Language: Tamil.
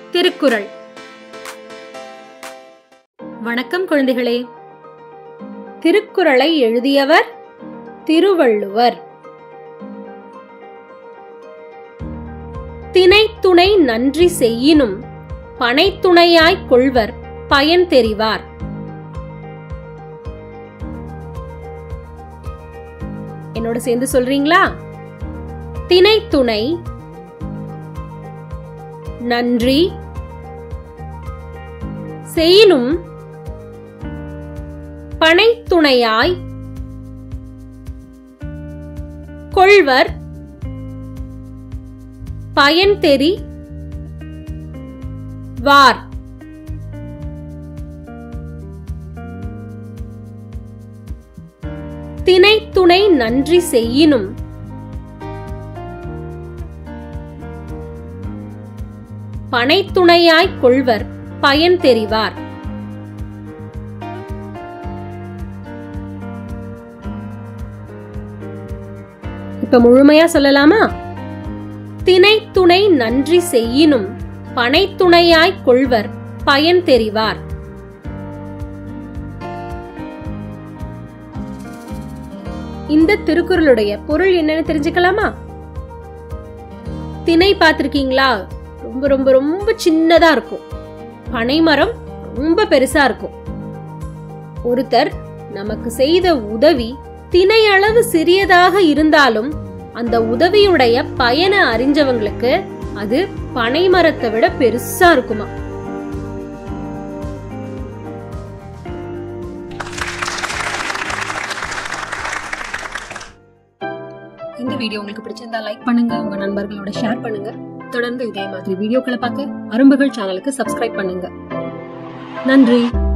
திருக்குறள் வணக்கம் குழந்தைகளே திருக்குறளை எழுதியவர் திருவள்ளுவர் தினைத்துணை நன்றி செய்யினும் பனைத்துணையாய்க் கொள்வர் பயன் தெரிவார் என்னோட சேர்ந்து சொல்றீங்களா தினைத்துணை நன்றி செய்யினும் பனைத்துணையாய் கொள்வர் பயன் தெரி வார் தினைத்துணை நன்றி செய்யினும் பனைத்துணையாய்க் கொள்வர் பயன் தெரிவார் இப்ப முழுமையா சொல்லலாமா தினைத்துணை நன்றி செய்யினும் பனைத்துணையாய்க் கொள்வர் பயன் தெரிவார் இந்த திருக்குறளுடைய பொருள் என்னன்னு தெரிஞ்சுக்கலாமா திணை பார்த்திருக்கீங்களா ரொம்ப ரொம்ப ரொம்ப சின்னதா இருக்கும் பனைமரம் ரொம்ப பெருசா இருக்கும் ஒருத்தர் நமக்கு செய்த உதவி திணை அளவு சிறியதாக இருந்தாலும் அந்த உதவியுடைய பயனை அறிஞ்சவங்களுக்கு அது பனைமரத்தை விட பெருசா இருக்குமா இந்த வீடியோ உங்களுக்கு பிடிச்சிருந்தா லைக் பண்ணுங்க உங்க நண்பர்களோட ஷேர் பண்ணுங்க தொடர்ந்து இதே மாதிரி வீடியோக்களை பார்க்க அரும்புகள் சேனலுக்கு சப்ஸ்கிரைப் பண்ணுங்க நன்றி